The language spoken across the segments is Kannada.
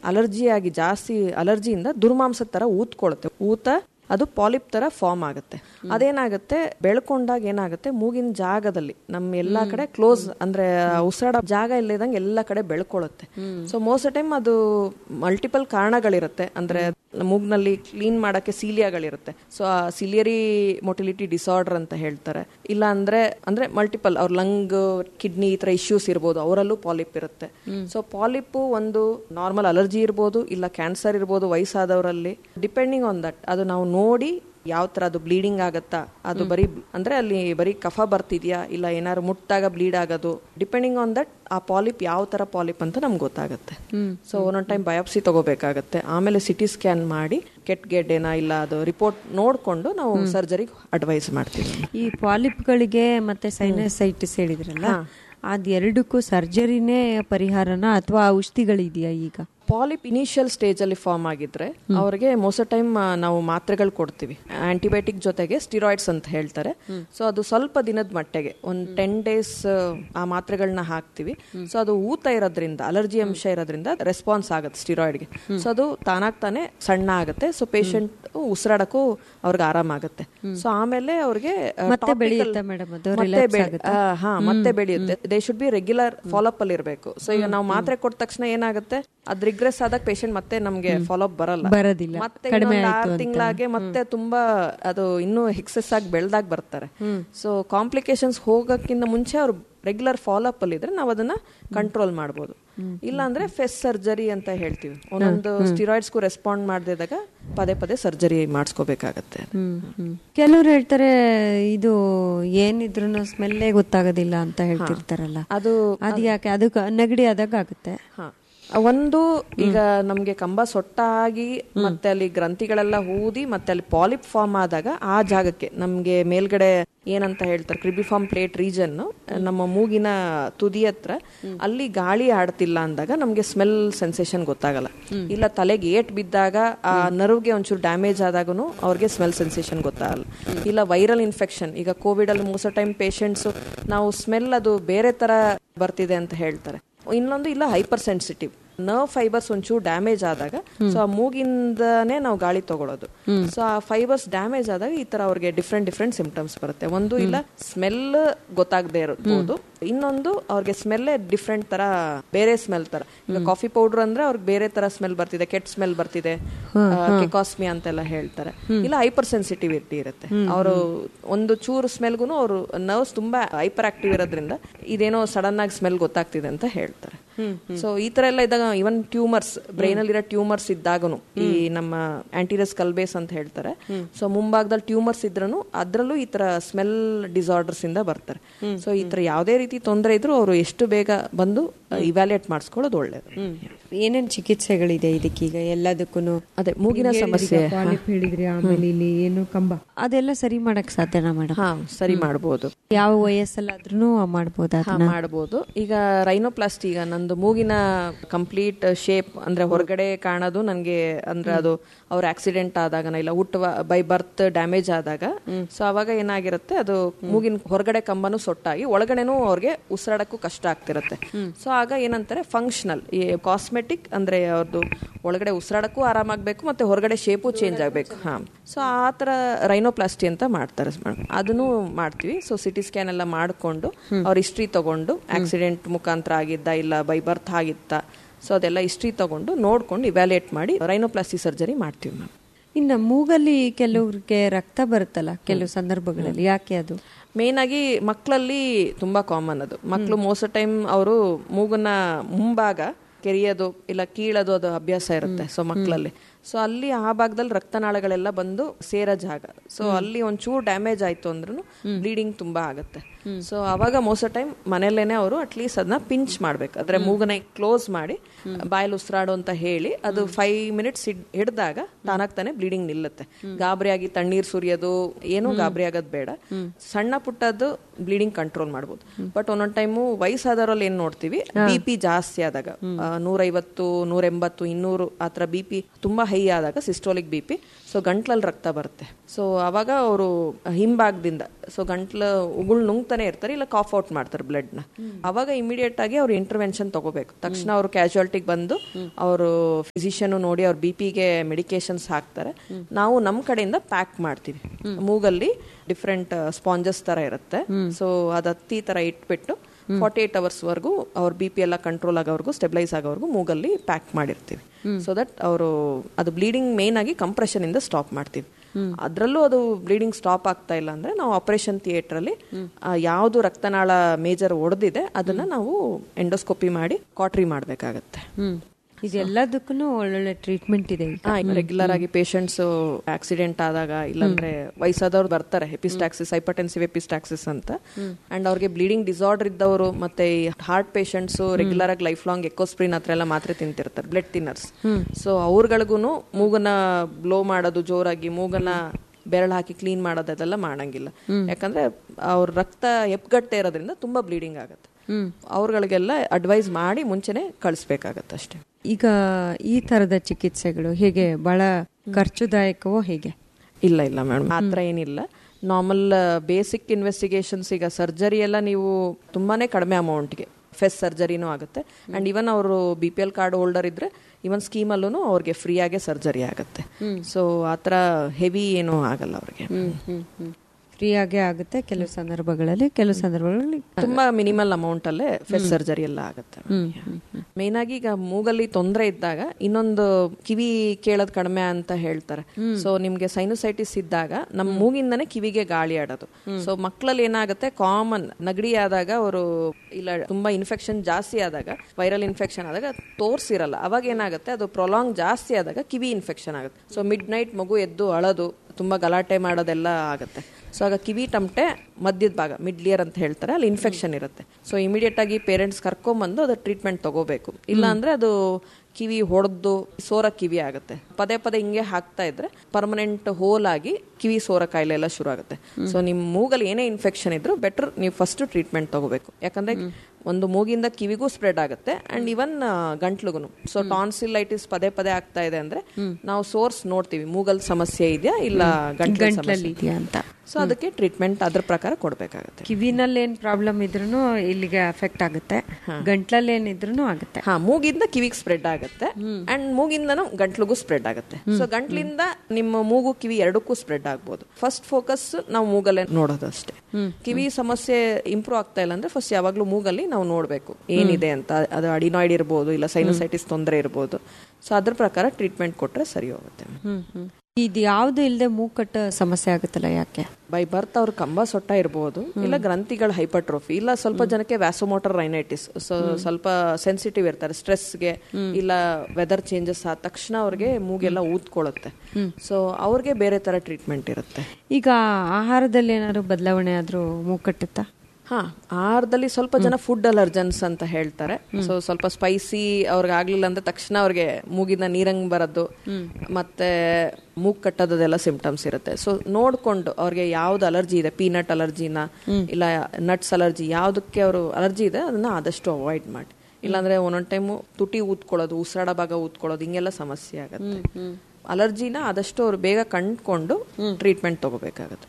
ಅಲರ್ಜಿ ಆಗಿ ಜಾಸ್ತಿ ಅಲರ್ಜಿಯಿಂದ ದುರ್ಮಾಂಸದ ತರ ಊದ್ಕೊಳುತ್ತೆ ಊತ ಅದು ಪಾಲಿಪ್ ತರ ಫಾರ್ಮ್ ಆಗುತ್ತೆ ಅದೇನಾಗುತ್ತೆ ಬೆಳ್ಕೊಂಡಾಗ ಏನಾಗುತ್ತೆ ಮೂಗಿನ ಜಾಗದಲ್ಲಿ ನಮ್ಮ ಎಲ್ಲಾ ಕಡೆ ಕ್ಲೋಸ್ ಅಂದ್ರೆ ಉಸಿರಾಡ ಜಾಗ ಇಲ್ಲದಂಗೆ ಎಲ್ಲಾ ಕಡೆ ಬೆಳ್ಕೊಳ್ಳುತ್ತೆ ಸೊ ಮೋಸ್ಟ್ ಟೈಮ್ ಅದು ಮಲ್ಟಿಪಲ್ ಕಾರಣಗಳಿರುತ್ತೆ ಅಂದ್ರೆ ಮೂಗ್ನಲ್ಲಿ ಕ್ಲೀನ್ ಮಾಡಕ್ಕೆ ಸೀಲಿಯಾಗಳಿರುತ್ತೆ ಸೊ ಆ ಸಿಲಿಯರಿ ಮೊಟಿಲಿಟಿ ಡಿಸಾರ್ಡರ್ ಅಂತ ಹೇಳ್ತಾರೆ ಇಲ್ಲ ಅಂದ್ರೆ ಅಂದ್ರೆ ಮಲ್ಟಿಪಲ್ ಅವ್ರ ಲಂಗ್ ಕಿಡ್ನಿ ಈ ತರ ಇಶ್ಯೂಸ್ ಇರ್ಬೋದು ಅವರಲ್ಲೂ ಪಾಲಿಪ್ ಇರುತ್ತೆ ಸೊ ಪಾಲಿಪ್ ಒಂದು ನಾರ್ಮಲ್ ಅಲರ್ಜಿ ಇರ್ಬೋದು ಇಲ್ಲ ಕ್ಯಾನ್ಸರ್ ಇರ್ಬೋದು ವಯಸ್ಸಾದವರಲ್ಲಿ ಡಿಪೆಂಡಿಂಗ್ ಆನ್ ದಟ್ ಅದು ನಾವು ನೋಡಿ ಯಾವ ತರ ಅದು ಬ್ಲೀಡಿಂಗ್ ಆಗತ್ತಾ ಅದು ಬರೀ ಅಂದ್ರೆ ಅಲ್ಲಿ ಬರೀ ಕಫ ಬರ್ತಿದ್ಯಾ ಇಲ್ಲ ಏನಾದ್ರು ಮುಟ್ಟಾಗ ಬ್ಲೀಡ್ ಆಗೋದು ಡಿಪೆಂಡಿಂಗ್ ಆನ್ ದಟ್ ಆ ಪಾಲಿಪ್ ಯಾವ ತರ ಪಾಲಿಪ್ ಅಂತ ನಮ್ಗೆ ಗೊತ್ತಾಗುತ್ತೆ ಸೊ ಒಂದೊಂದು ಟೈಮ್ ಬಯೋಪ್ಸಿ ತಗೋಬೇಕಾಗತ್ತೆ ಆಮೇಲೆ ಸಿಟಿ ಸ್ಕ್ಯಾನ್ ಮಾಡಿ ಕೆಟ್ಟ ಗೆಡ್ಡೆನ ಇಲ್ಲ ಅದು ರಿಪೋರ್ಟ್ ನೋಡ್ಕೊಂಡು ನಾವು ಸರ್ಜರಿಗೆ ಅಡ್ವೈಸ್ ಮಾಡ್ತೀವಿ ಈ ಪಾಲಿಪ್ಗಳಿಗೆ ಮತ್ತೆ ಸೈನಸೈಟಿಸ್ ಹೇಳಿದ್ರಲ್ಲ ಅದೆರಡಕ್ಕೂ ಸರ್ಜರಿನೇ ಪರಿಹಾರನ ಅಥವಾ ಔಷಧಿಗಳಿದೆಯಾ ಈಗ ಪಾಲಿಪ್ ಇನಿಷಿಯಲ್ ಸ್ಟೇಜ್ ಅಲ್ಲಿ ಫಾರ್ಮ್ ಆಗಿದ್ರೆ ಅವ್ರಿಗೆ ಮೋಸ್ಟ್ ಟೈಮ್ ನಾವು ಮಾತ್ರೆಗಳು ಕೊಡ್ತೀವಿ ಆಂಟಿಬಯೋಟಿಕ್ ಜೊತೆಗೆ ಸ್ಟಿರಾಯ್ಡ್ಸ್ ಅಂತ ಹೇಳ್ತಾರೆ ಸೊ ಅದು ಸ್ವಲ್ಪ ದಿನದ ಮಟ್ಟಿಗೆ ಒಂದು ಟೆನ್ ಡೇಸ್ ಆ ಮಾತ್ರೆಗಳನ್ನ ಹಾಕ್ತಿವಿ ಸೊ ಅದು ಊತ ಇರೋದ್ರಿಂದ ಅಲರ್ಜಿ ಅಂಶ ಇರೋದ್ರಿಂದ ರೆಸ್ಪಾನ್ಸ್ ಆಗುತ್ತೆ ಸ್ಟಿರಾಯ್ಡ್ಗೆ ಸೊ ಅದು ತಾನಾಗ್ ತಾನೇ ಸಣ್ಣ ಆಗುತ್ತೆ ಸೊ ಪೇಷಂಟ್ ಉಸಿರಾಡಕ್ಕೂ ಅವ್ರಿಗೆ ಆರಾಮಾಗುತ್ತೆ ಸೊ ಆಮೇಲೆ ಅವ್ರಿಗೆ ಆ, ಮತ್ತೆ topical- ಬೆಳೆಯುತ್ತಾ madam ಅದು? ಮತ್ತೆ Relax ಬೆಳೆ- ಆಗುತ್ತಾ? ಆ, ಹಾ ಮತ್ತೆ ಬೆಳೆಯುತ್ತೆ they should be regular follow up ಅಲ್ಲಿ ಇರಬೇಕು ಸೊ ಈಗ ನಾವು ಮಾತ್ರೆ ಕೊಟ್ಟ ತಕ್ಷಣ ಏನಾಗುತ್ತೆ ಅದ್ ರಿಗ್ರೆಸ್ ಆದಾಗ ಪೇಷಂಟ್ ಮತ್ತೆ ನಮ್ಗೆ ಫಾಲೋಅಪ್ ಬರಲ್ಲ ಬರೋದಿಲ್ಲ. ಮತ್ತೆ ಕಡಿಮೆ ಇನ್ನೊಂದ್ ಆಯ್ತು ಆರು ಅಂತ. ತಿಂಗಳಾಗೆ ಮತ್ತೆ ತುಂಬಾ ಅದು ಇನ್ನೂ ಎಕ್ಸೆಸ್ ಆಗಿ ಬೆಳ್ದಾಗ ಬರ್ತಾರೆ ಸೊ ಕಾಂಪ್ಲಿಕೇಶನ್ಸ್ ಹೋಗಕ್ಕಿಂತ ಮುಂಚೆ ಅವ್ರು ರೆಗ್ಯುಲರ್ ಫಾಲೋಅಪ್ ಅಲ್ಲಿ ಇದ್ರೆ ನಾವು ಅದನ್ನ ಕಂಟ್ರೋಲ್ ಮಾಡ್ಬೋದು ಇಲ್ಲ ಅಂದ್ರೆ ಫೆಸ್ ಸರ್ಜರಿ ಅಂತ ಹೇಳ್ತೀವಿ ಒಂದೊಂದು ಸ್ಟಿರಾಯ್ಡ್ಸ್ಗೂ ರೆಸ್ಪಾಂಡ್ ಮಾಡದಿದ್ದಾಗ ಪದೇ ಪದೇ ಸರ್ಜರಿ ಮಾಡಿಸ್ಕೋಬೇಕಾಗತ್ತೆ ಕೆಲವ್ರು ಹೇಳ್ತಾರೆ ಇದು ಏನಿದ್ರು ಸ್ಮೆಲ್ಲೇ ಗೊತ್ತಾಗೋದಿಲ್ಲ ಅಂತ ಹೇಳ್ತಿರ್ತಾರಲ್ಲ ಅದು ಅದು ಯಾಕೆ ಅದು ನೆಗಡಿ ಆದಾಗ ಆಗುತ್ತೆ ಹಾ. ಒಂದು ಈಗ ನಮ್ಗೆ ಕಂಬ ಸೊಟ್ಟಾಗಿ ಮತ್ತೆ ಅಲ್ಲಿ ಗ್ರಂಥಿಗಳೆಲ್ಲ ಊದಿ ಮತ್ತೆ ಅಲ್ಲಿ ಪಾಲಿಪ್ ಫಾರ್ಮ್ ಆದಾಗ ಆ ಜಾಗಕ್ಕೆ ನಮ್ಗೆ ಮೇಲ್ಗಡೆ ಏನಂತ ಹೇಳ್ತಾರೆ ಕ್ರಿಬಿಫಾರ್ಮ್ ಪ್ಲೇಟ್ ರೀಜನ್ ನಮ್ಮ ಮೂಗಿನ ತುದಿ ಹತ್ರ ಅಲ್ಲಿ ಗಾಳಿ ಆಡ್ತಿಲ್ಲ ಅಂದಾಗ ನಮ್ಗೆ ಸ್ಮೆಲ್ ಸೆನ್ಸೇಷನ್ ಗೊತ್ತಾಗಲ್ಲ ಇಲ್ಲ ತಲೆಗೆ ಏಟ್ ಬಿದ್ದಾಗ ಆ ನರ್ವ್ಗೆ ಒಂಚೂರು ಡ್ಯಾಮೇಜ್ ಆದಾಗೂ ಅವ್ರಿಗೆ ಸ್ಮೆಲ್ ಸೆನ್ಸೇಷನ್ ಗೊತ್ತಾಗಲ್ಲ ಇಲ್ಲ ವೈರಲ್ ಇನ್ಫೆಕ್ಷನ್ ಈಗ ಕೋವಿಡ್ ಅಲ್ಲಿ ಮೋಸ ಟೈಮ್ ಪೇಷಂಟ್ಸ್ ನಾವು ಸ್ಮೆಲ್ ಅದು ಬೇರೆ ತರ ಬರ್ತಿದೆ ಅಂತ ಹೇಳ್ತಾರೆ ಇನ್ನೊಂದು ಇಲ್ಲ ಹೈಪರ್ ಸೆನ್ಸಿಟಿವ್ ನರ್ವ್ ಫೈಬರ್ಸ್ ಒಂಚೂರು ಡ್ಯಾಮೇಜ್ ಆದಾಗ ಸೊ ಆ ಮೂಗಿಂದನೇ ನಾವು ಗಾಳಿ ತಗೊಳ್ಳೋದು ಸೊ ಆ ಫೈಬರ್ಸ್ ಡ್ಯಾಮೇಜ್ ಆದಾಗ ಈ ತರ ಅವ್ರಿಗೆ ಡಿಫ್ರೆಂಟ್ ಡಿಫ್ರೆಂಟ್ ಸಿಂಪ್ಟಮ್ಸ್ ಬರುತ್ತೆ ಒಂದು ಇಲ್ಲ ಸ್ಮೆಲ್ ಗೊತ್ತಾಗದೆ ಇರಬಹುದು ಇನ್ನೊಂದು ಅವ್ರಿಗೆ ಸ್ಮೆಲ್ ಡಿಫ್ರೆಂಟ್ ತರ ಬೇರೆ ಸ್ಮೆಲ್ ತರ ಈಗ ಕಾಫಿ ಪೌಡರ್ ಅಂದ್ರೆ ಅವ್ರಿಗೆ ಬೇರೆ ತರ ಸ್ಮೆಲ್ ಬರ್ತಿದೆ ಕೆಟ್ಟ ಸ್ಮೆಲ್ ಬರ್ತಿದೆ ಕೆಕಾಸ್ಮಿ ಅಂತೆಲ್ಲ ಹೇಳ್ತಾರೆ ಇಲ್ಲ ಹೈಪರ್ ಸೆನ್ಸಿಟಿವಿಟಿ ಇರುತ್ತೆ ಅವರು ಒಂದು ಚೂರು ಸ್ಮೆಲ್ಗೂ ಅವರು ನರ್ವ್ಸ್ ತುಂಬಾ ಹೈಪರ್ ಆಕ್ಟಿವ್ ಇರೋದ್ರಿಂದ ಇದೇನೋ ಸಡನ್ ಆಗಿ ಸ್ಮೆಲ್ ಗೊತ್ತಾಗ್ತಿದೆ ಅಂತ ಹೇಳ್ತಾರೆ ಸೊ ಈ ತರ ಎಲ್ಲ ಇದ್ದಾಗ ಇವನ್ ಟ್ಯೂಮರ್ಸ್ ಬ್ರೈನ್ ಅಲ್ಲಿ ಇರೋ ಟ್ಯೂಮರ್ಸ್ ಇದ್ದಾಗನು ಈ ನಮ್ಮ ಆಂಟಿರಸ್ ಕಲ್ಬೇಸ್ ಅಂತ ಹೇಳ್ತಾರೆ ಸೊ ಮುಂಭಾಗದಲ್ಲಿ ಟ್ಯೂಮರ್ಸ್ ಇದ್ರೂ ಅದ್ರಲ್ಲೂ ಈ ತರ ಸ್ಮೆಲ್ ಡಿಸಾರ್ಡರ್ಸ್ ಇಂದ ಬರ್ತಾರೆ ಸೊ ಈ ತರ ಯಾವುದೇ ರೀತಿ ತೊಂದರೆ ಇದ್ರೂ ಅವರು ಎಷ್ಟು ಬೇಗ ಬಂದು ಇವ್ಯಾಲ್ಯೂಯೇಟ್ ಮಾಡಿಸ್ಕೊಳ್ಳೋದು ಒಳ್ಳೇದು ಏನೇನ್ ಚಿಕಿತ್ಸೆಗಳಿದೆ ಇದಕ್ಕೀಗ ಎಲ್ಲದಕ್ಕೂ ಅದೇ ಮೂಗಿನ ಸಮಸ್ಯೆ ಹೇಳಿದ್ರಿ ಆಮೇಲೆ ಇಲ್ಲಿ ಏನು ಕಂಬ ಅದೆಲ್ಲ ಸರಿ ಮಾಡಕ್ ಸಾಧ್ಯನಾ ಮೇಡಮ್ ಹಾ ಸರಿ ಮಾಡ್ಬೋದು ಯಾವ ವಯಸ್ಸಲ್ಲಾದ್ರೂ ಮಾಡ್ಬೋದಾ ಹಾ ಮಾಡ್ಬೋದು ಈಗ ರೈನೋಪ್ಲಾಸ್ಟಿ ಈಗ ನಂದು ಮೂಗಿನ ಕಂಪ್ಲೀಟ್ ಶೇಪ್ ಅಂದ್ರೆ ಹೊರಗಡೆ ಕಾಣೋದು ನನಗೆ ಅಂದ್ರೆ ಅದು ಅವ್ರ ಆಕ್ಸಿಡೆಂಟ್ ಆದಾಗ ಇಲ್ಲ ಹುಟ್ಟುವ ಬೈ ಬರ್ತ್ ಡ್ಯಾಮೇಜ್ ಆದಾಗ ಸೊ ಅವಾಗ ಏನಾಗಿರುತ್ತೆ ಅದು ಮೂಗಿನ ಹೊರಗಡೆ ಕಂಬನು ಸೊಟ್ಟಾಗಿ ಒಳಗಡೆನೂ ಅವ್ರಿಗೆ ಉಸಿರಾಡಕ್ಕೂ ಕಷ್ಟ ಆಗ್ತಿರುತ್ತೆ ಸೊ ಆಗ ಏನಂತಾರೆ ಫಂಕ್ಷನಲ್ ಈ ಕಾಸ್ಮೆಟಿಕ್ ಅಂದ್ರೆ ಅವ್ರದ್ದು ಒಳಗಡೆ ಉಸಿರಾಡಕ್ಕೂ ಆರಾಮಾಗ್ಬೇಕು ಮತ್ತೆ ಹೊರಗಡೆ ಶೇಪು ಚೇಂಜ್ ಆಗ್ಬೇಕು ಹಾ ಸೊ ಆ ತರ ರೈನೋಪ್ಲಾಸ್ಟಿ ಅಂತ ಮಾಡ್ತಾರೆ madam. ಅದನ್ನು ಮಾಡ್ತೀವಿ ಸೊ ಸಿಟಿ ಸ್ಕ್ಯಾನ್ ಎಲ್ಲ ಮಾಡ್ಕೊಂಡು ಅವ್ರ ಹಿಸ್ಟ್ರಿ ತಗೊಂಡು ಆಕ್ಸಿಡೆಂಟ್ ಮುಖಾಂತರ ಆಗಿದ್ದ ಇಲ್ಲ ಬೈ ಬರ್ತ್ ಆಗಿತ್ತಾ ಸೊ ಅದೆಲ್ಲ ಹಿಸ್ಟ್ರಿ ತಗೊಂಡು ನೋಡ್ಕೊಂಡು ಇವ್ಯಾಲ್ಯೂಯೇಟ್ ಮಾಡಿ ರೈನೋಪ್ಲಾಸ್ಟಿ ಸರ್ಜರಿ ಮಾಡ್ತೀವಿ ಮ್ಯಾಮ್ ಇನ್ನ ಮೂಗಲ್ಲಿ ಕೆಲವ್ರಿಗೆ ರಕ್ತ ಬರುತ್ತಲ್ಲ ಕೆಲವು ಸಂದರ್ಭಗಳಲ್ಲಿ ಯಾಕೆ ಅದು ಮೇನ್ ಆಗಿ ಮಕ್ಕಳಲ್ಲಿ ತುಂಬಾ ಕಾಮನ್ ಅದು ಮಕ್ಕಳು ಮೋಸ್ಟ್ ಟೈಮ್ ಅವರು ಮೂಗನ್ನ ಮುಂಭಾಗ ಕೆರಿಯೋದು ಇಲ್ಲ ಕೀಳೋದು ಅದು ಅಭ್ಯಾಸ ಇರುತ್ತೆ ಸೊ ಮಕ್ಕಳಲ್ಲಿ ಸೊ ಅಲ್ಲಿ ಆ ಭಾಗದಲ್ಲಿ ರಕ್ತನಾಳಗಳೆಲ್ಲ ಬಂದು ಸೇರೋ ಜಾಗ ಸೊ ಅಲ್ಲಿ ಒಂಚೂರು ಡ್ಯಾಮೇಜ್ ಆಯ್ತು ಅಂದ್ರೂ ಬ್ಲೀಡಿಂಗ್ ತುಂಬಾ ಆಗುತ್ತೆ ಸೊ ಅವಾಗ ಮೋಸ್ಟ್ ಟೈಮ್ ಮನೆಯಲ್ಲೇನೆ ಅವರು ಅಟ್ಲೀಸ್ಟ್ ಅದನ್ನ ಪಿಂಚ್ ಮಾಡ್ಬೇಕು ಅಂದ್ರೆ ಮೂಗನ ಕ್ಲೋಸ್ ಮಾಡಿ ಬಾಯಲ್ಲಿ ಉಸಿರಾಡು ಅಂತ ಹೇಳಿ ಅದು ಫೈವ್ ಮಿನಿಟ್ಸ್ ಹಿಡ್ದಾಗ ತಾನಾಗ್ ತಾನೇ ಬ್ಲೀಡಿಂಗ್ ನಿಲ್ಲುತ್ತೆ ಗಾಬರಿಯಾಗಿ ತಣ್ಣೀರ್ ಸುರಿಯೋದು ಏನು ಗಾಬರಿ ಆಗೋದು ಬೇಡ ಸಣ್ಣ ಪುಟ್ಟದ್ದು ಬ್ಲೀಡಿಂಗ್ ಕಂಟ್ರೋಲ್ ಮಾಡ್ಬೋದು ಬಟ್ ಒಂದೊಂದ್ ಟೈಮು ವಯಸ್ಸಾದವರಲ್ಲಿ ಏನ್ ನೋಡ್ತೀವಿ ಬಿ ಪಿ ಜಾಸ್ತಿ ಆದಾಗ ಆ, ನೂರೈವತ್ತು ನೂರ ಎಂಬತ್ತು ಇನ್ನೂರು ಆತರ ಬಿ ಪಿ ತುಂಬಾ ಹೈ ಆದಾಗ ಸಿಸ್ಟೋಲಿಕ್ ಬಿ ಪಿ ಸೊ ಗಂಟ್ಲಲ್ಲಿ ರಕ್ತ ಬರುತ್ತೆ ಸೊ ಅವಾಗ ಅವರು ಹಿಂಭಾಗದಿಂದ ಸೊ ಗಂಟ್ಲು ಉಗುಳು ನುಂಗ್ತಾನೆ ಇರ್ತಾರೆ ಇಲ್ಲ ಕಾಫ್ ಔಟ್ ಮಾಡ್ತಾರೆ ಬ್ಲಡ್ನ ಅವಾಗ ಇಮಿಡಿಯೇಟ್ ಆಗಿ ಅವ್ರು ಇಂಟರ್ವೆನ್ಷನ್ ತಗೋಬೇಕು ತಕ್ಷಣ ಅವರು ಕ್ಯಾಶುಯಾಲಿಟಿಗೆ ಬಂದು ಅವರು ಫಿಸಿಷಿಯನ್ ನೋಡಿ ಅವ್ರ ಬಿ ಪಿಗೆ ಮೆಡಿಕೇಶನ್ಸ್ ಹಾಕ್ತಾರೆ ನಾವು ನಮ್ಮ ಕಡೆಯಿಂದ ಪ್ಯಾಕ್ ಮಾಡ್ತೀವಿ ಮೂಗಲ್ಲಿ ಡಿಫ್ರೆಂಟ್ ಸ್ಪಾಂಜಸ್ ತರ ಇರುತ್ತೆ ಸೊ ಅದು ಹತ್ತಿ ತರ ಇಟ್ಬಿಟ್ಟು ಫಾರ್ಟಿ ಏಟ್ ಅವರ್ಸ್ವರೆಗೂ ಅವ್ರ ಬಿ ಪಿ ಎಲ್ಲ ಕಂಟ್ರೋಲ್ ಆಗೋವರೆಗೂ ಸ್ಟೆಬಿಲೈಸ್ ಆಗೋವರೆಗೂ ಮೂಗಲ್ಲಿ ಪ್ಯಾಕ್ ಮಾಡಿರ್ತೀವಿ ಸೊ ದಟ್ ಅವರು ಅದು ಬ್ಲೀಡಿಂಗ್ ಮೇನ್ ಆಗಿ ಕಂಪ್ರೆಷನ್ ಇಂದ ಸ್ಟಾಪ್ ಮಾಡ್ತೀವಿ ಅದರಲ್ಲೂ ಅದು ಬ್ಲೀಡಿಂಗ್ ಸ್ಟಾಪ್ ಆಗ್ತಾ ಇಲ್ಲ ಅಂದ್ರೆ ನಾವು ಆಪರೇಷನ್ ಥಿಯೇಟರ್ ಅಲ್ಲಿ ಯಾವುದು ರಕ್ತನಾಳ ಮೇಜರ್ ಒಡೆದಿದೆ ಅದನ್ನ ನಾವು ಎಂಡೋಸ್ಕೋಪಿ ಮಾಡಿ ಕಾಟ್ರಿ ಮಾಡ್ಬೇಕಾಗತ್ತೆ ಹ್ಮ್ ಇದೆಲ್ಲದಕ್ಕೂ ಒಳ್ಳೊಳ್ಳೆ ಟ್ರೀಟ್ಮೆಂಟ್ ಇದೆ ಈಗ ರೆಗ್ಯುಲರ್ ಆಗಿ ಪೇಷಂಟ್ಸ್ ಆಕ್ಸಿಡೆಂಟ್ ಆದಾಗ ಇಲ್ಲಾಂದ್ರೆ ವಯಸ್ಸಾದವ್ರು ಬರ್ತಾರೆ ಹೆಪಿಸ್ಟಾಕ್ಸಿಸ್ ಹೈಪರ್ಟೆನ್ಸಿವ್ ಎಪಿಸ್ಟಾಕ್ಸಿಸ್ ಅಂತ ಅಂಡ್ ಅವ್ರಿಗೆ ಬ್ಲೀಡಿಂಗ್ ಡಿಸಾರ್ಡರ್ ಇದ್ದವರು ಮತ್ತೆ ಈ ಹಾರ್ಟ್ ಪೇಷಂಟ್ಸ್ ರೆಗ್ಯುಲರ್ ಆಗಿ ಲೈಫ್ ಲಾಂಗ್ ಎಕೋಸ್ಪ್ರಿನ್ ಹತ್ರ ಎಲ್ಲ ಮಾತ್ರೆ ತಿಂತಿರ್ತಾರೆ ಬ್ಲಡ್ ತಿನ್ನರ್ಸ್ ಸೊ ಅವ್ರಗಳಿಗೂ ಮೂಗನ್ನ ಬ್ಲೋ ಮಾಡೋದು ಜೋರಾಗಿ ಮೂಗನ್ನ ಬೆರಳು ಹಾಕಿ ಕ್ಲೀನ್ ಮಾಡೋದು ಅದೆಲ್ಲ ಮಾಡಂಗಿಲ್ಲ ಯಾಕಂದ್ರೆ ಅವ್ರ ರಕ್ತ ಎಪ್ಗಟ್ಟೆ ಇರೋದ್ರಿಂದ ತುಂಬಾ ಬ್ಲೀಡಿಂಗ್ ಆಗುತ್ತೆ ಅವ್ರಗಳಿಗೆಲ್ಲ ಅಡ್ವೈಸ್ ಮಾಡಿ ಮುಂಚೆನೆ ಕಳಿಸ್ಬೇಕಾಗತ್ತೆ ಅಷ್ಟೇ ಈಗ ಈ ತರದ ಚಿಕಿತ್ಸೆಗಳು ಹೇಗೆ ಬಹಳ ಖರ್ಚುದಾಯಕವೋ ಹೇಗೆ ಇಲ್ಲ ಇಲ್ಲ ಮೇಡಮ್ ಆ ಥರ ಏನಿಲ್ಲ ನಾರ್ಮಲ್ ಬೇಸಿಕ್ ಇನ್ವೆಸ್ಟಿಗೇಷನ್ಸ್ ಈಗ ಸರ್ಜರಿ ಎಲ್ಲ ನೀವು ತುಂಬಾನೇ ಕಡಿಮೆ ಅಮೌಂಟ್ಗೆ ಫೆಸ್ ಸರ್ಜರಿನೂ ಆಗುತ್ತೆ ಅಂಡ್ ಇವನ್ ಅವರು B P L card holder ಇದ್ರೆ ಇವನ್ ಸ್ಕೀಮಲ್ಲೂ ಅವ್ರಿಗೆ ಫ್ರೀಯಾಗೆ ಸರ್ಜರಿ ಆಗುತ್ತೆ ಸೊ ಆ ಥರ ಹೆವಿ ಏನೂ ಆಗಲ್ಲ ಅವ್ರಿಗೆ ಫ್ರೀ ಆಗೇ ಆಗುತ್ತೆ ಕೆಲವು ಸಂದರ್ಭಗಳಲ್ಲಿ ಕೆಲವು ಸಂದರ್ಭಗಳಲ್ಲಿ ತುಂಬಾ ಮಿನಿಮಲ್ ಅಮೌಂಟ್ ಅಲ್ಲೇ ಫೆಸ್ ಸರ್ಜರಿ ಎಲ್ಲ ಆಗುತ್ತೆ ಮೇನ್ ಆಗಿ ಈಗ ಮೂಗಲ್ಲಿ ತೊಂದರೆ ಇದ್ದಾಗ ಇನ್ನೊಂದು ಕಿವಿ ಕೇಳೋದ್ ಕಡಿಮೆ ಅಂತ ಹೇಳ್ತಾರೆ ಸೊ ನಿಮ್ಗೆ ಸೈನೋಸೈಟಿಸ್ ಇದ್ದಾಗ ನಮ್ಮ ಮೂಗಿಂದನೇ ಕಿವಿಗೆ ಗಾಳಿ ಆಡೋದು ಸೊ ಮಕ್ಕಳಲ್ಲಿ ಏನಾಗುತ್ತೆ ಕಾಮನ್ ನಗಡಿ ಆದಾಗ ಅವರು ಇಲ್ಲ ತುಂಬಾ ಇನ್ಫೆಕ್ಷನ್ ಜಾಸ್ತಿ ಆದಾಗ ವೈರಲ್ ಇನ್ಫೆಕ್ಷನ್ ಆದಾಗ ತೋರ್ಸಿರಲ್ಲ ಅವಾಗ ಏನಾಗುತ್ತೆ ಅದು ಪ್ರೊಲಾಂಗ್ ಜಾಸ್ತಿ ಆದಾಗ ಕಿವಿ ಇನ್ಫೆಕ್ಷನ್ ಆಗುತ್ತೆ ಸೊ ಮಿಡ್ ನೈಟ್ ಮಗು ಎದ್ದು ಅಳೋದು ತುಂಬಾ ಗಲಾಟೆ ಮಾಡೋದೆಲ್ಲ ಆಗುತ್ತೆ ಸೊ ಆಗ ಕಿವಿ ಟಮಟೆ ಮಧ್ಯದ ಭಾಗ ಮಿಡ್ಲಿಯರ್ ಅಂತ ಹೇಳ್ತಾರೆ ಅಲ್ಲಿ ಇನ್ಫೆಕ್ಷನ್ ಇರುತ್ತೆ ಸೊ ಇಮಿಡಿಯೇಟ್ ಆಗಿ ಪೇರೆಂಟ್ಸ್ ಕರ್ಕೊಂಬಂದು ಅದು ಟ್ರೀಟ್ಮೆಂಟ್ ತಗೋಬೇಕು ಇಲ್ಲ ಅಂದ್ರೆ ಅದು ಕಿವಿ ಹೊಡೆದು ಸೋರ ಕಿವಿ ಆಗುತ್ತೆ ಪದೇ ಪದೇ ಹಿಂಗೆ ಹಾಕ್ತಾ ಇದ್ರೆ ಪರ್ಮನೆಂಟ್ ಹೋಲ್ ಆಗಿ ಕಿವಿ ಸೋರ ಕಾಯಿಲೆ ಎಲ್ಲ ಶುರು ಆಗುತ್ತೆ ಸೊ ನಿಮ್ ಮೂಗಲ್ಲಿ ಏನೇ ಇನ್ಫೆಕ್ಷನ್ ಇದ್ರು ಬೆಟರ್ ನೀವು ಫಸ್ಟ್ ಟ್ರೀಟ್ಮೆಂಟ್ ತಗೋಬೇಕು ಯಾಕಂದ್ರೆ ಒಂದು ಮೂಗಿಂದ ಕಿವಿಗೂ ಸ್ಪ್ರೆಡ್ ಆಗುತ್ತೆ ಅಂಡ್ ಇವನ್ ಗಂಟ್ಲಿಗೂ ಸೊ ಟಾನ್ಸಿಲೈಟಿಸ್ ಪದೇ ಪದೇ ಆಗ್ತಾ ಇದೆ ಅಂದ್ರೆ ನಾವು ಸೋರ್ಸ್ ನೋಡ್ತೀವಿ ಮೂಗಲ್ ಸಮಸ್ಯೆ ಇದೆಯಾ ಇಲ್ಲ ಗಂಟ್ಲಲ್ಲಿ ಗಂಟ್ಲಲ್ಲಿ ಇದೆಯಾ ಅಂತ ಸೊ ಅದಕ್ಕೆ ಟ್ರೀಟ್ಮೆಂಟ್ ಅದ್ರ ಪ್ರಕಾರ ಕೊಡ್ಬೇಕಾಗುತ್ತೆ ಕಿವಿನಲ್ಲಿ ಏನ್ ಪ್ರಾಬ್ಲಮ್ ಇದ್ರೂ ಇಲ್ಲಿಗೆ ಅಫೆಕ್ಟ್ ಆಗುತ್ತೆ ಗಂಟ್ಲಲ್ಲಿ ಏನಿದ್ರು ಆಗುತ್ತೆ ಹಾ ಮೂಗಿಂದ ಕಿವಿಗೆ ಸ್ಪ್ರೆಡ್ ಆಗುತ್ತೆ ಅಂಡ್ ಮೂಗಿಂದನೂ ಗಂಟ್ಲಿಗೂ ಸ್ಪ್ರೆಡ್ ಆಗುತ್ತೆ ಸೊ ಗಂಟ್ಲಿಂದ ನಿಮ್ಮ ಮೂಗು ಕಿವಿ ಎರಡಕ್ಕೂ ಸ್ಪ್ರೆಡ್ ಆಗ್ಬೋದು ಫಸ್ಟ್ ಫೋಕಸ್ ನಾವು ಮೂಗಲ್ಲೇ ನೋಡೋದು ಅಷ್ಟೇ ಕಿವಿ ಸಮಸ್ಯೆ ಇಂಪ್ರೂವ್ ಆಗ್ತಾ ಇಲ್ಲ ಅಂದ್ರೆ ಫಸ್ಟ್ ಯಾವಾಗ್ಲೂ ಮೂಗಲ್ಲಿ ನಾವು ನೋಡ್ಬೇಕು ಏನಿದೆ ಅಂತ ಅದು ಅಡಿನಾಯ್ಡ್ ಇರ್ಬೋದು ಇಲ್ಲ ಸೈನೋಸೈಟಿಸ್ ತೊಂದರೆ ಇರ್ಬೋದು ಸೊ ಅದ್ರ ಪ್ರಕಾರ ಟ್ರೀಟ್ಮೆಂಟ್ ಕೊಟ್ರೆ ಸರಿ ಹೋಗುತ್ತೆ ಹ್ಮ್ ಹ್ಮ್ ಇದು ಯಾವ್ದು ಇಲ್ಲದೆ ಮೂಕಟ್ಟ ಸಮಸ್ಯೆ ಆಗುತ್ತಲ್ಲ ಯಾಕೆ ಬೈ ಬರ್ತ್ ಅವ್ರ ಕಂಬ ಸೊಟ್ಟ ಇರ್ಬೋದು ಇಲ್ಲ ಗ್ರಂಥಿಗಳ ಹೈಪರ್ಟ್ರೋಫಿ ಇಲ್ಲ ಸ್ವಲ್ಪ ಜನಕ್ಕೆ ವ್ಯಾಸೋಮೋಟರ್ ರೈನೈಟಿಸ್ ಸೊ ಸ್ವಲ್ಪ ಸೆನ್ಸಿಟಿವ್ ಇರ್ತಾರೆ ಸ್ಟ್ರೆಸ್ಗೆ ಇಲ್ಲ ವೆದರ್ ಚೇಂಜಸ್ ಆದ ತಕ್ಷಣ ಅವ್ರಿಗೆ ಮೂಗೆಲ್ಲ ಊದ್ಕೊಳ್ಳುತ್ತೆ ಸೊ ಅವ್ರಿಗೆ ಬೇರೆ ತರ ಟ್ರೀಟ್ಮೆಂಟ್ ಇರುತ್ತೆ ಈಗ ಆಹಾರದಲ್ಲಿ ಏನಾದ್ರು ಬದಲಾವಣೆ ಆದ್ರೂ ಮೂಕಟ್ಟುತ್ತಾ ಹಾ ಆಹಾರದಲ್ಲಿ ಸ್ವಲ್ಪ ಜನ ಫುಡ್ ಅಲರ್ಜನ್ಸ್ ಅಂತ ಹೇಳ್ತಾರೆ ಸೊ ಸ್ವಲ್ಪ ಸ್ಪೈಸಿ ಅವ್ರಿಗೆ ಆಗ್ಲಿಲ್ಲ ಅಂದ್ರೆ ತಕ್ಷಣ ಅವ್ರಿಗೆ ಮೂಗಿನ ನೀರಂಗ್ ಬರೋದು ಮತ್ತೆ ಮೂಗ್ ಕಟ್ಟೋದೆಲ್ಲ ಸಿಂಪ್ಟಮ್ಸ್ ಇರುತ್ತೆ ಸೊ ನೋಡ್ಕೊಂಡು ಅವ್ರಿಗೆ ಯಾವ್ದು ಅಲರ್ಜಿ ಇದೆ ಪೀನಟ್ ಅಲರ್ಜಿನ ಇಲ್ಲ ನಟ್ಸ್ ಅಲರ್ಜಿ ಯಾವ್ದಕ್ಕೆ ಅವರು ಅಲರ್ಜಿ ಇದೆ ಅದನ್ನ ಆದಷ್ಟು ಅವಾಯ್ಡ್ ಮಾಡಿ ಇಲ್ಲಾಂದ್ರೆ ಒಂದೊಂದ್ ಟೈಮು ತುಟಿ ಊದ್ಕೊಳ್ಳೋದು ಉಸಿರಾಡ ಭಾಗ ಊದ್ಕೊಳ್ಳೋದು ಹಿಂಗೆಲ್ಲ ಸಮಸ್ಯೆ ಆಗುತ್ತೆ ಅಲರ್ಜಿನ ಆದಷ್ಟು ಅವ್ರು ಬೇಗ ಕಂಡ್ಕೊಂಡು ಟ್ರೀಟ್ಮೆಂಟ್ ತಗೋಬೇಕಾಗತ್ತೆ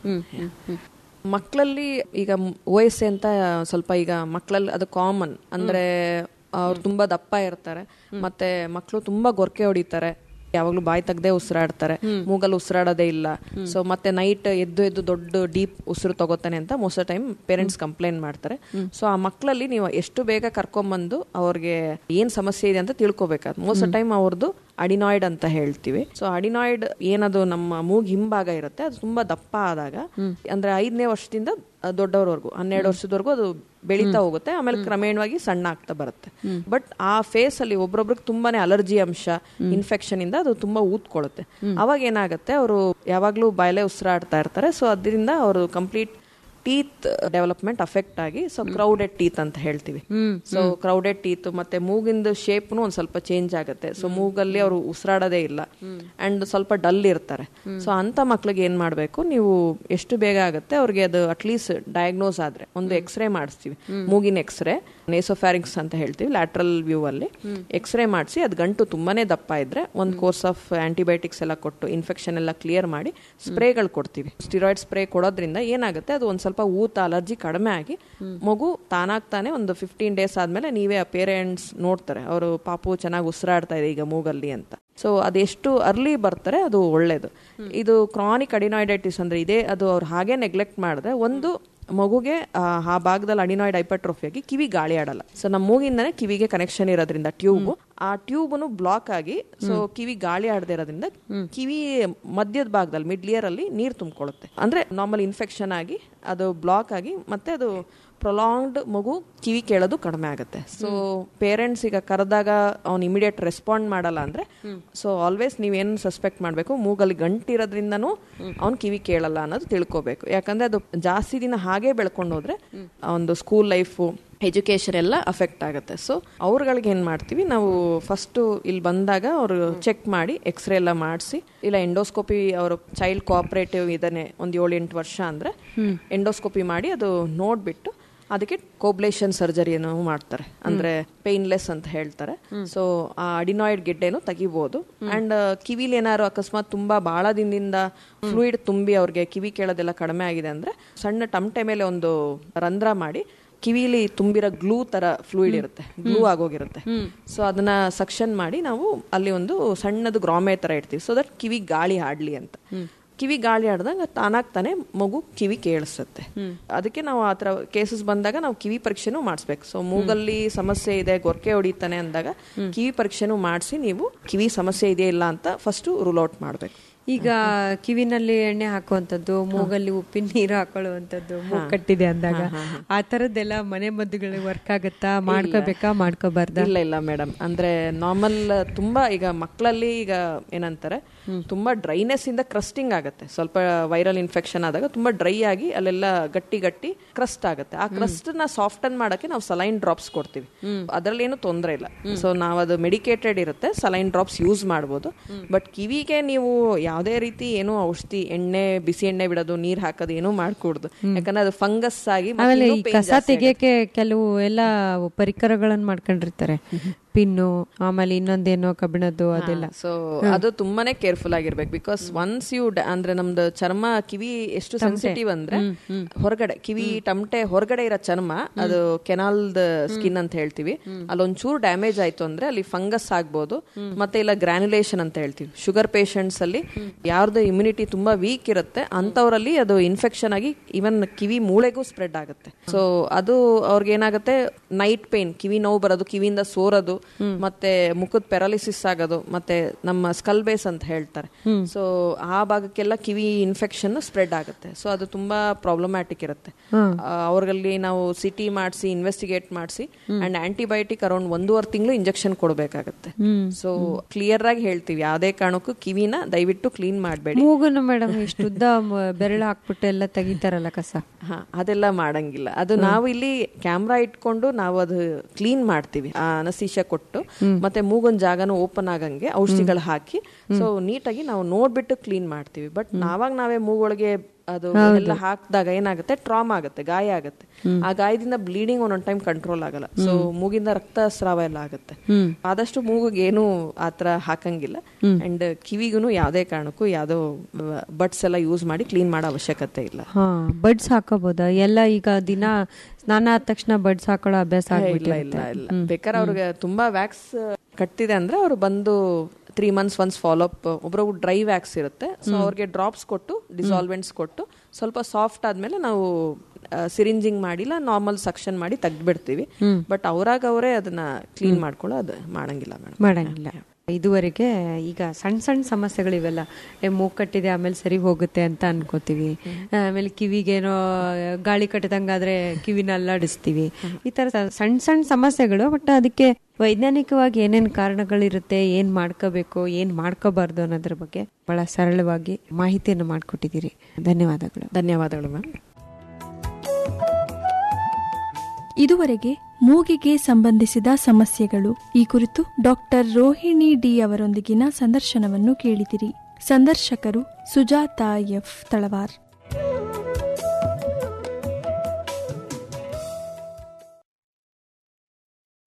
ಮಕ್ಕಳಲ್ಲಿ ಈಗ ಓ ಎಸ್ ಎ ಅಂತ ಸ್ವಲ್ಪ ಈಗ ಮಕ್ಕಳಲ್ಲಿ ಅದು ಕಾಮನ್ ಅಂದ್ರೆ ಅವ್ರು ತುಂಬಾ ದಪ್ಪ ಇರ್ತಾರೆ ಮತ್ತೆ ಮಕ್ಕಳು ತುಂಬಾ ಗೊರಕೆ ಹೊಡಿತಾರೆ ಯಾವಾಗ್ಲೂ ಬಾಯಿ ತೆಗ್ದೇ ಉಸಿರಾಡ್ತಾರೆ ಮೂಗಲ್ಲಿ ಉಸಿರಾಡೋದೇ ಇಲ್ಲ ಸೊ ಮತ್ತೆ ನೈಟ್ ಎದ್ದು ಎದ್ದು ದೊಡ್ಡ ಡೀಪ್ ಉಸಿರು ತಗೋತಾನೆ ಅಂತ ಮೋಸ್ಟ್ ಟೈಮ್ ಪೇರೆಂಟ್ಸ್ ಕಂಪ್ಲೇಂಟ್ ಮಾಡ್ತಾರೆ ಸೊ ಆ ಮಕ್ಕಳಲ್ಲಿ ನೀವು ಎಷ್ಟು ಬೇಗ ಕರ್ಕೊಂಬಂದು ಅವ್ರಿಗೆ ಏನ್ ಸಮಸ್ಯೆ ಇದೆ ಅಂತ ತಿಳ್ಕೊಬೇಕಾದ್ ಮೋಸ್ಟ್ ಟೈಮ್ ಅವ್ರದ್ದು ಅಡಿನಾಯ್ಡ್ ಅಂತ ಹೇಳ್ತೀವಿ ಸೊ ಅಡಿನಾಯ್ಡ್ ಏನದು ನಮ್ಮ ಮೂಗ್ ಹಿಂಭಾಗ ಇರುತ್ತೆ ಅದು ತುಂಬಾ ದಪ್ಪ ಆದಾಗ ಅಂದ್ರೆ ಐದನೇ ವರ್ಷದಿಂದ ದೊಡ್ಡವರವರೆಗೂ ಹನ್ನೆರಡು ವರ್ಷದವರೆಗೂ ಅದು ಬೆಳೀತಾ ಹೋಗುತ್ತೆ ಆಮೇಲೆ ಕ್ರಮೇಣವಾಗಿ ಸಣ್ಣ ಆಗ್ತಾ ಬರುತ್ತೆ ಬಟ್ ಆ ಫೇಸ್ ಅಲ್ಲಿ ಒಬ್ರೊಬ್ರಿಗೆ ತುಂಬಾನೇ ಅಲರ್ಜಿ ಅಂಶ ಇನ್ಫೆಕ್ಷನ್ ಇಂದ ಅದು ತುಂಬಾ ಊದ್ಕೊಳ್ಳುತ್ತೆ ಅವಾಗ ಏನಾಗುತ್ತೆ ಅವರು ಯಾವಾಗ್ಲೂ ಬಾಯಲ್ಲೇ ಉಸಿರಾಡ್ತಾ ಇರ್ತಾರೆ ಸೊ ಅದರಿಂದ ಅವರು ಕಂಪ್ಲೀಟ್ ಟೀತ್ ಡೆವಲಪ್ಮೆಂಟ್ ಅಫೆಕ್ಟ್ ಆಗಿ ಸೊ ಕ್ರೌಡೆಡ್ ಟೀತ್ ಅಂತ ಹೇಳ್ತೀವಿ ಸೊ ಕ್ರೌಡೆಡ್ ಟೀತ್ ಮತ್ತೆ ಮೂಗಿಂದ ಶೇಪ್ನು ಒಂದ್ ಸ್ವಲ್ಪ ಚೇಂಜ್ ಆಗುತ್ತೆ ಸೊ ಮೂಗಲ್ಲಿ ಅವರು ಉಸಿರಾಡೋದೇ ಇಲ್ಲ ಅಂಡ್ ಸ್ವಲ್ಪ ಡಲ್ ಇರ್ತಾರೆ ಸೊ ಅಂತ ಮಕ್ಳಿಗೆ ಏನ್ ಮಾಡ್ಬೇಕು ನೀವು ಎಷ್ಟು ಬೇಗ ಆಗುತ್ತೆ ಅವ್ರಿಗೆ ಅದು ಅಟ್ಲೀಸ್ಟ್ ಡಯಾಗ್ನೋಸ್ ಆದ್ರೆ ಒಂದು ಎಕ್ಸ್ರೇ ಮಾಡಿಸ್ತೀವಿ ಮೂಗಿನ ಎಕ್ಸ್ರೇ ನೇಸೋಫ್ಯಾರಿಂಗ್ಸ್ ಅಂತ ಹೇಳ್ತೀವಿ ಲ್ಯಾಟ್ರಲ್ ವ್ಯೂ ಅಲ್ಲಿ ಎಕ್ಸ್ರೇ ಮಾಡಿಸಿ ಅದು ಗಂಟು ತುಂಬಾನೇ ದಪ್ಪ ಇದ್ರೆ ಒಂದು ಕೋರ್ಸ್ ಆಫ್ ಆಂಟಿಬಯೋಟಿಕ್ಸ್ ಎಲ್ಲ ಕೊಟ್ಟು ಇನ್ಫೆಕ್ಷನ್ ಎಲ್ಲ ಕ್ಲಿಯರ್ ಮಾಡಿ ಸ್ಪ್ರೇಗಳು ಕೊಡ್ತೀವಿ ಸ್ಟಿರಾಯ್ಡ್ ಸ್ಪ್ರೇ ಕೊಡೋದ್ರಿಂದ ಏನಾಗುತ್ತೆ ಅದು ಒಂದ್ ಸ್ವಲ್ಪ ಊತ ಅಲರ್ಜಿ ಕಡಿಮೆ ಆಗಿ ಮಗು ತಾನಾಗ್ತಾನೆ ಒಂದು ಫಿಫ್ಟೀನ್ ಡೇಸ್ ಆದ್ಮೇಲೆ ನೀವೇ ಪೇರೆಂಟ್ಸ್ ನೋಡ್ತಾರೆ ಅವರು ಪಾಪು ಚೆನ್ನಾಗಿ ಉಸಿರಾಡ್ತಾ ಇದೆ ಈಗ ಮೂಗಲ್ಲಿ ಅಂತ ಸೊ ಅದೆಷ್ಟು ಅರ್ಲಿ ಬರ್ತಾರೆ ಅದು ಒಳ್ಳೇದು ಇದು ಕ್ರಾನಿಕ್ ಅಡಿನಾಯ್ಡೈಟಿಸ್ ಅಂದ್ರೆ ಇದೇ ಅದು ಅವ್ರು ಹಾಗೆ ನೆಗ್ಲೆಕ್ಟ್ ಮಾಡಿದ್ರೆ ಒಂದು ಮಗುಗೆ ಆ, ಆ ಭಾಗದಲ್ಲಿ ಅಡಿನಾಯ್ಡ್ ಹೈಪರ್ಟ್ರೋಫಿ ಆಗಿ ಕಿವಿ ಗಾಳಿ ಆಡಲ್ಲ ಸೊ ನಮ್ಮ ಮೂಗಿಂದನೇ ಕಿವಿಗೆ ಕನೆಕ್ಷನ್ ಇರೋದ್ರಿಂದ ಟ್ಯೂಬ್ ಆ ಟ್ಯೂಬ್ನು ಬ್ಲಾಕ್ ಆಗಿ ಸೊ ಕಿವಿ ಗಾಳಿ ಆಡದೇ ಇರೋದ್ರಿಂದ ಕಿವಿ ಮಧ್ಯದ ಭಾಗದಲ್ಲಿ ಮಿಡ್ ಲಿಯರ್ ಅಲ್ಲಿ ನೀರು ತುಂಬಿಕೊಳ್ಳುತ್ತೆ ಅಂದ್ರೆ ನಾರ್ಮಲ್ ಇನ್ಫೆಕ್ಷನ್ ಆಗಿ ಅದು ಬ್ಲಾಕ್ ಆಗಿ ಮತ್ತೆ ಅದು ಪ್ರೊಲಾಂಗ್ಡ್ ಮಗು ಕಿವಿ ಕೇಳೋದು ಕಡಿಮೆ ಆಗುತ್ತೆ ಸೊ ಪೇರೆಂಟ್ಸ್ ಈಗ ಕರೆದಾಗ ಅವ್ನು ಇಮಿಡಿಯೇಟ್ ರೆಸ್ಪಾಂಡ್ ಮಾಡಲ್ಲ ಅಂದ್ರೆ ಸೊ ಆಲ್ವೇಸ್ ನೀವೇನು ಸಸ್ಪೆಕ್ಟ್ ಮಾಡಬೇಕು ಮೂಗಲ್ಲಿ ಗಂಟಿರೋದ್ರಿಂದನೂ ಅವ್ನು ಕಿವಿ ಕೇಳಲ್ಲ ಅನ್ನೋದು ತಿಳ್ಕೊಬೇಕು ಯಾಕಂದ್ರೆ ಅದು ಜಾಸ್ತಿ ದಿನ ಹಾಗೆ ಬೆಳ್ಕೊಂಡು ಹೋದ್ರೆ ಆ ಒಂದು ಸ್ಕೂಲ್ ಲೈಫು ಎಜುಕೇಶನ್ ಎಲ್ಲ ಅಫೆಕ್ಟ್ ಆಗುತ್ತೆ ಸೊ ಅವ್ರಗಳಿಗೆ ಏನ್ ಮಾಡ್ತೀವಿ ನಾವು ಫಸ್ಟ್ ಇಲ್ಲಿ ಬಂದಾಗ ಅವರು ಚೆಕ್ ಮಾಡಿ ಎಕ್ಸ್ರೇ ಎಲ್ಲ ಮಾಡಿಸಿ ಇಲ್ಲ ಎಂಡೋಸ್ಕೋಪಿ ಅವರು ಚೈಲ್ಡ್ ಕೋಆಪರೇಟಿವ್ ಇದನ್ನೇ ಒಂದು ಏಳು ಎಂಟು ವರ್ಷ ಅಂದ್ರೆ ಎಂಡೋಸ್ಕೋಪಿ ಮಾಡಿ ಅದು ನೋಡ್ಬಿಟ್ಟು ಅದಕ್ಕೆ ಕೋಬ್ಲೇಷನ್ ಸರ್ಜರಿಯನ್ನು ಮಾಡ್ತಾರೆ ಅಂದ್ರೆ ಪೇನ್ಲೆಸ್ ಅಂತ ಹೇಳ್ತಾರೆ ಸೊ ಆ ಅಡಿನಾಯ್ಡ್ ಗೆಡ್ಡೆನು ತೆಗಿಬಹುದು ಅಂಡ್ ಕಿವಿಲಿ ಏನಾದ್ರು ಅಕಸ್ಮಾತ್ ತುಂಬಾ ಬಹಳ ದಿನದಿಂದ ಫ್ಲೂಯಿಡ್ ತುಂಬಿ ಅವ್ರಿಗೆ ಕಿವಿ ಕೇಳೋದೆಲ್ಲ ಕಡಿಮೆ ಆಗಿದೆ ಅಂದ್ರೆ ಸಣ್ಣ ಟಮಟೆ ಮೇಲೆ ಒಂದು ರಂಧ್ರ ಮಾಡಿ ಕಿವಿಲಿ ತುಂಬಿರೋ ಗ್ಲೂ ತರ ಫ್ಲೂಯಿಡ್ ಇರುತ್ತೆ ಗ್ಲೂ ಆಗೋಗಿರುತ್ತೆ ಸೊ ಅದನ್ನ ಸಕ್ಷನ್ ಮಾಡಿ ನಾವು ಅಲ್ಲಿ ಒಂದು ಸಣ್ಣದು ಗ್ರಾಮೆ ತರ ಇಡ್ತೀವಿ ಸೊ ದಟ್ ಕಿವಿ ಗಾಳಿ ಆಡ್ಲಿ ಅಂತ ಕಿವಿ ಗಾಳಿ ಆಡ್ದಾಗ ತಾನಾಗ್ತಾನೆ ಮಗು ಕಿವಿ ಕೇಳಿಸುತ್ತೆ ಅದಕ್ಕೆ ನಾವು ಆ ಥರ ಕೇಸಸ್ ಬಂದಾಗ ನಾವು ಕಿವಿ ಪರೀಕ್ಷೆನೂ ಮಾಡಿಸ್ಬೇಕು ಸೊ ಮೂಗಲ್ಲಿ ಸಮಸ್ಯೆ ಇದೆ ಗೊರ್ಕೆ ಹೊಡಿತಾನೆ ಅಂದಾಗ ಕಿವಿ ಪರೀಕ್ಷೆನೂ ಮಾಡಿಸಿ ನೀವು ಕಿವಿ ಸಮಸ್ಯೆ ಇದೆಯಾ ಇಲ್ಲ ಅಂತ ಫಸ್ಟ್ ರೂಲ್ ಔಟ್ ಮಾಡಬೇಕು ಈಗ ಕಿವಿನಲ್ಲಿ ಎಣ್ಣೆ ಹಾಕುವಂಥದ್ದು ಮೂಗಲ್ಲಿ ಉಪ್ಪಿನ ನೀರು ಹಾಕೊಳ್ಳುವಂಥದ್ದು ಮೂಗ್ ಕಟ್ಟಿದೆ ಅಂದಾಗ ಆ ತರದ್ದೆಲ್ಲ ಮನೆ ಮದ್ದುಗಳಿಗೆ ವರ್ಕ್ ಆಗತ್ತಾ ಮಾಡ್ಕೋಬೇಕಾ ಮಾಡ್ಕೋಬಾರ್ದಾ ಇಲ್ಲ ಇಲ್ಲ ಮೇಡಮ್ ಅಂದ್ರೆ ನಾರ್ಮಲ್ ತುಂಬಾ ಈಗ ಮಕ್ಕಳಲ್ಲಿ ಈಗ ಏನಂತಾರೆ ತುಂಬಾ ಡ್ರೈನೆಸ್ ಇಂದ ಕ್ರಸ್ಟಿಂಗ್ ಆಗುತ್ತೆ ಸ್ವಲ್ಪ ವೈರಲ್ ಇನ್ಫೆಕ್ಷನ್ ಆದಾಗ ತುಂಬಾ ಡ್ರೈ ಆಗಿ ಅಲ್ಲೆಲ್ಲ ಗಟ್ಟಿ ಗಟ್ಟಿ ಕ್ರಸ್ಟ್ ಆಗುತ್ತೆ ಆ ಕ್ರಸ್ಟ್ ನ ಸಾಫ್ಟನ್ ಮಾಡಕ್ಕೆ ನಾವು ಸಲೈನ್ ಡ್ರಾಪ್ಸ್ ಕೊಡ್ತೀವಿ ಅದ್ರಲ್ಲಿ ಏನು ತೊಂದರೆ ಇಲ್ಲ ಸೊ ನಾವು ಅದು ಮೆಡಿಕೇಟೆಡ್ ಇರುತ್ತೆ ಸಲೈನ್ ಡ್ರಾಪ್ಸ್ ಯೂಸ್ ಮಾಡ್ಬೋದು ಬಟ್ ಕಿವಿಗೆ ನೀವು ಯಾವುದೇ ರೀತಿ ಏನು ಔಷಧಿ ಎಣ್ಣೆ ಬಿಸಿ ಎಣ್ಣೆ ಬಿಡೋದು ನೀರ್ ಹಾಕೋದು ಏನೂ ಮಾಡ್ಕೂಡ್ದು ಯಾಕಂದ್ರೆ ಅದು ಫಂಗಸ್ ಆಗಿ ಮತ್ತೆ ಆಮೇಲೆ ಇನ್ನೂ ಈ pain ಕಸ ಜಾಸ್ತಿ ತೆಗಿಯಕ್ಕೆ ಕೆಲವು ಎಲ್ಲ ಪರಿಕರಗಳನ್ನ ಮಾಡ್ಕೊಂಡಿರ್ತಾರೆ ಪಿನ್ನು ಆಮೇಲೆ ಇನ್ನೊಂದೇನೋ ಕಬ್ಬಿಣದ್ದು ಅದೆಲ್ಲ ಸೊ ಅದು ತುಂಬಾನೇ ಕೇರ್ಫುಲ್ ಆಗಿರ್ಬೇಕು ಬಿಕಾಸ್ ಒನ್ಸ್ ಯು ಅಂದ್ರೆ ನಮ್ದು ಚರ್ಮ ಕಿವಿ ಎಷ್ಟು ಸೆನ್ಸಿಟಿವ್ ಅಂದ್ರೆ ಹೊರಗಡೆ ಕಿವಿ ಟಮಟೆ ಹೊರಗಡೆ ಇರೋ ಚರ್ಮ ಅದು ಕೆನಾಲ್ದ ಸ್ಕಿನ್ ಅಂತ ಹೇಳ್ತೀವಿ ಅಲ್ಲೊಂಚೂರು ಡ್ಯಾಮೇಜ್ ಆಯ್ತು ಅಂದ್ರೆ ಅಲ್ಲಿ ಫಂಗಸ್ ಆಗ್ಬೋದು ಮತ್ತೆ ಇಲ್ಲ ಗ್ರಾನ್ಯುಲೇಷನ್ ಅಂತ ಹೇಳ್ತೀವಿ ಶುಗರ್ ಪೇಷಂಟ್ಸ್ ಅಲ್ಲಿ ಯಾರ್ದು ಇಮ್ಯುನಿಟಿ ತುಂಬಾ ವೀಕ್ ಇರುತ್ತೆ ಅಂತವರಲ್ಲಿ ಅದು ಇನ್ಫೆಕ್ಷನ್ ಆಗಿ ಇವನ್ ಕಿವಿ ಮೂಳೆಗೂ ಸ್ಪ್ರೆಡ್ ಆಗುತ್ತೆ ಸೊ ಅದು ಅವ್ರಿಗೆ ಏನಾಗುತ್ತೆ ನೈಟ್ ಪೇನ್ ಕಿವಿ ನೋವು ಬರೋದು ಕಿವಿಯಿಂದ ಸೋರೋದು ಮತ್ತೆ ಮುಖದ ಪೆರಾಲಿಸಿಸ್ ಆಗೋದು ಮತ್ತೆ ನಮ್ಮ ಸ್ಕಲ್ ಬೇಸ್ ಅಂತ ಹೇಳ್ತಾರೆ ಸೊ ಆ ಭಾಗಕ್ಕೆಲ್ಲ ಕಿವಿ ಇನ್ಫೆಕ್ಷನ್ ಸ್ಪ್ರೆಡ್ ಆಗುತ್ತೆ ಸೊ ಅದು ತುಂಬಾ ಪ್ರಾಬ್ಲಮ್ಯಾಟಿಕ್ ಇರುತ್ತೆ ಆ, ಅವ್ರಲ್ಲಿ ನಾವು ಸಿಟಿ ಮಾಡಿಸಿ ಇನ್ವೆಸ್ಟಿಗೇಟ್ ಮಾಡಿಸಿ ಅಂಡ್ ಆಂಟಿಬಯೋಟಿಕ್ ಅರೌಂಡ್ ಒಂದೂವರೆ ತಿಂಗಳು ಇಂಜೆಕ್ಷನ್ ಕೊಡಬೇಕಾಗತ್ತೆ ಸೊ ಕ್ಲಿಯರ್ ಆಗಿ ಹೇಳ್ತೀವಿ ಯಾವುದೇ ಕಾರಣಕ್ಕೂ ಕಿವಿನ ದಯವಿಟ್ಟು ಕ್ಲೀನ್ ಮಾಡಬೇಡಿ ಮೂಗನ್ನು ಮೇಡಮ್ ಇಷ್ಟು ಉದ್ದ ಮ- ಬೆರಳು ಹಾಕ್ಬಿಟ್ಟು ಎಲ್ಲ ತೆಗಿತಾರಲ್ಲ ಕಸ ಹಾ ಅದೆಲ್ಲ ಮಾಡಂಗಿಲ್ಲ ಅದು ನಾವು ಇಲ್ಲಿ ಕ್ಯಾಮ್ರಾ ಇಟ್ಕೊಂಡು ನಾವು ಅದು ಕ್ಲೀನ್ ಮಾಡ್ತೀವಿ ಆ ಅನಸೀಶ ಕೊಟ್ಟು ಮತ್ತೆ ಮೂಗನ್ ಜಾಗನು ಓಪನ್ ಆಗಂಗೆ ಔಷಧಿಗಳು ಹಾಕಿ ಸೊ ನೀಟಾಗಿ ನಾವು ನೋಡ್ಬಿಟ್ಟು ಕ್ಲೀನ್ ಮಾಡ್ತೀವಿ ಬಟ್ ನಾವಾಗ ನಾವೇ ಮೂಗೊಳಗೆ ಅದು ಎಲ್ಲ ಹಾಕಿದಾಗ ಏನಾಗುತ್ತೆ ಟ್ರಾಮ್ ಆಗುತ್ತೆ ಗಾಯ ಆಗುತ್ತೆ ಆ ಗಾಯದಿಂದ ಬ್ಲೀಡಿಂಗ್ ಒಂದೊಂದ್ ಟೈಮ್ ಕಂಟ್ರೋಲ್ ಆಗಲ್ಲ ಸೊ ಮೂಗಿಂದ ರಕ್ತಸ್ರಾವ ಎಲ್ಲ ಆಗುತ್ತೆ ಆದಷ್ಟು ಮೂಗಿಗೆ ಏನು ಆತರ ಹಾಕಂಗಿಲ್ಲ ಅಂಡ್ ಕಿವಿಗೂ ಯಾವುದೇ ಕಾರಣಕ್ಕೂ ಯಾವ್ದೋ ಬಟ್ಸ್ ಎಲ್ಲ ಯೂಸ್ ಮಾಡಿ ಕ್ಲೀನ್ ಮಾಡೋ ಅವಶ್ಯಕತೆ ಇಲ್ಲ ಹಾ ಬಡ್ಸ್ ಹಾಕೋಬಹುದಾ ಎಲ್ಲ ಈಗ ದಿನ ಸ್ನಾನ ಆದ ತಕ್ಷಣ ಬಡ್ಸ್ ಹಾಕೊಳ್ಳೋ ಅಭ್ಯಾಸ ಇಲ್ಲ ಆಗ್ಬಿಟ್ಟಿರುತ್ತೆ ಇಲ್ಲ ಇಲ್ಲ ಬೇಕಾದ್ರೆ ಅವ್ರಿಗೆ ತುಂಬಾ ವ್ಯಾಕ್ಸ್ ಕಟ್ತಿದೆ ಅಂದ್ರೆ ಅವ್ರು ಬಂದು three months once follow up ಒಬ್ರೊಬ್ರು ಡ್ರೈ ವ್ಯಾಕ್ಸ್ ಇರುತ್ತೆ ಸೊ ಅವ್ರಿಗೆ ಡ್ರಾಪ್ಸ್ ಕೊಟ್ಟು ಡಿಸಾಲ್ವೆಂಟ್ಸ್ ಕೊಟ್ಟು ಸ್ವಲ್ಪ ಸಾಫ್ಟ್ ಆದ್ಮೇಲೆ ನಾವು ಸಿರಿಂಜಿಂಗ್ ಮಾಡಿಲ್ಲ ನಾರ್ಮಲ್ ಸಕ್ಷನ್ ಮಾಡಿ ತೆಗ್ದ್ಬಿಡ್ತೀವಿ ಬಟ್ ಅವ್ರಾಗ ಅವರೇ ಅದನ್ನ ಕ್ಲೀನ್ ಮಾಡ್ಕೊಳ್ಳೋ ಅದು ಮಾಡಂಗಿಲ್ಲ ಮೇಡಮ್ ಮಾಡಂಗಿಲ್ಲ ಇದುವರೆಗೆ ಈಗ ಸಣ್ಣ ಸಣ್ಣ ಸಮಸ್ಯೆಗಳಿವೆಲ್ಲ ಏ ಮೂಗ್ ಕಟ್ಟಿದೆ ಆಮೇಲೆ ಸರಿ ಹೋಗುತ್ತೆ ಅಂತ ಅನ್ಕೋತೀವಿ ಆಮೇಲೆ ಕಿವಿಗೇನೋ ಗಾಳಿ ಕಟ್ಟಿದಂಗಾದ್ರೆ ಕಿವಿನ ಅಲ್ಲಾಡಿಸ್ತೀವಿ ಈ ತರ ಸಣ್ಣ ಸಣ್ಣ ಸಮಸ್ಯೆಗಳು ಬಟ್ ಅದಕ್ಕೆ ವೈಜ್ಞಾನಿಕವಾಗಿ ಏನೇನ್ ಕಾರಣಗಳಿರುತ್ತೆ ಏನ್ ಮಾಡ್ಕೋಬೇಕು ಏನ್ ಮಾಡ್ಕೋಬಾರ್ದು ಅನ್ನೋದ್ರ ಬಗ್ಗೆ ಬಹಳ ಸರಳವಾಗಿ ಮಾಹಿತಿಯನ್ನು ಮಾಡ್ಕೊಟ್ಟಿದ್ದೀರಿ ಧನ್ಯವಾದಗಳು ಧನ್ಯವಾದಗಳು ಮ್ಯಾಮ್ ಇದುವರೆಗೆ ಮೂಗಿಗೆ ಸಂಬಂಧಿಸಿದ ಸಮಸ್ಯೆಗಳು ಈ ಕುರಿತು ಡಾಕ್ಟರ್ ರೋಹಿಣಿ ಡಿ ಅವರೊಂದಿಗಿನ ಸಂದರ್ಶನವನ್ನು ಕೇಳಿದಿರಿ ಸಂದರ್ಶಕರು ಸುಜಾತಾ ಎಫ್ ತಳವಾರ್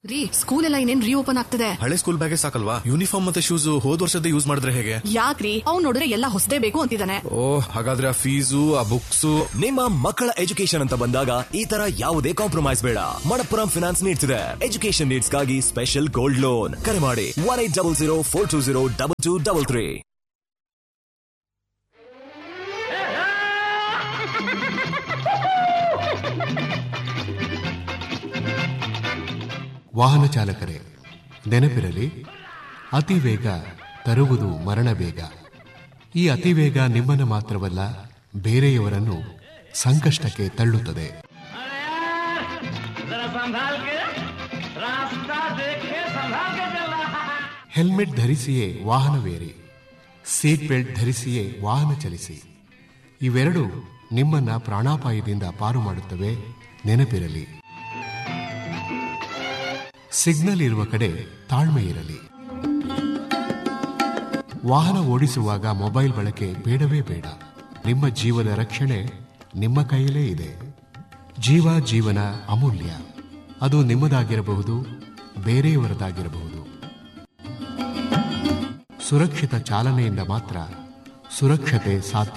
ರೀ ಸ್ಕೂಲ್ ಎಲ್ಲ ಇನ್ನೇನ್ ರೀಓಪನ್ ಆಗ್ತದೆ ಹಳೆ ಸ್ಕೂಲ್ ಬ್ಯಾಗೇ ಸಾಕಲ್ವಾ ಯೂನಿಫಾರ್ಮ್ ಮತ್ತೆ ಶೂಸ್ ಹೋದ್ ವರ್ಷದ ಯೂಸ್ ಮಾಡಿದ್ರೆ ಹೇಗೆ ಯಾಕ್ರಿ ಅವ್ನ್ ನೋಡಿದ್ರೆ ಎಲ್ಲ ಹೊಸದೇ ಬೇಕು ಅಂತಿದ್ದಾನೆ ಓ ಹಾಗಾದ್ರೆ ಆ ಫೀಸು ಆ ಬುಕ್ಸ್ ನಿಮ್ಮ ಮಕ್ಕಳ ಎಜುಕೇಶನ್ ಅಂತ ಬಂದಾಗ ಈ ತರ ಯಾವುದೇ ಕಾಂಪ್ರಮೈಸ್ ಬೇಡ ಮಣಪ್ಪುರಂ ಫಿನಾನ್ಸ್ ನೀಡ್ತಿದೆ ಎಜುಕೇಶನ್ ನೀಡ್ಸ್ಗಾಗಿ ಸ್ಪೆಷಲ್ ಗೋಲ್ಡ್ ಲೋನ್ ಕರೆ ಮಾಡಿ one eight double zero four two zero double two double three ವಾಹನ ಚಾಲಕರೇ ನೆನಪಿರಲಿ ಅತಿ ವೇಗ ತರುವುದು ಮರಣ ಬೇಗ ಈ ಅತಿ ವೇಗ ನಿಮ್ಮನ್ನು ಮಾತ್ರವಲ್ಲ ಬೇರೆಯವರನ್ನು ಸಂಕಷ್ಟಕ್ಕೆ ತಳ್ಳುತ್ತದೆ ಹೆಲ್ಮೆಟ್ ಧರಿಸಿಯೇ ವಾಹನವೇರಿ ಸೀಟ್ ಬೆಲ್ಟ್ ಧರಿಸಿಯೇ ವಾಹನ ಚಲಿಸಿ ಇವೆರಡು ನಿಮ್ಮನ್ನ ಪ್ರಾಣಾಪಾಯದಿಂದ ಪಾರು ಮಾಡುತ್ತವೆ ನೆನಪಿರಲಿ ಸಿಗ್ನಲ್ ಇರುವ ಕಡೆ ತಾಳ್ಮೆ ಇರಲಿ ವಾಹನ ಓಡಿಸುವಾಗ ಮೊಬೈಲ್ ಬಳಕೆ ಬೇಡವೇ ಬೇಡ ನಿಮ್ಮ ಜೀವದ ರಕ್ಷಣೆ ನಿಮ್ಮ ಕೈಯಲ್ಲೇ ಇದೆ ಜೀವ ಜೀವನ ಅಮೂಲ್ಯ ಅದು ನಿಮ್ಮದಾಗಿರಬಹುದು ಬೇರೆಯವರದಾಗಿರಬಹುದು ಸುರಕ್ಷಿತ ಚಾಲನೆಯಿಂದ ಮಾತ್ರ ಸುರಕ್ಷತೆ ಸಾಧ್ಯ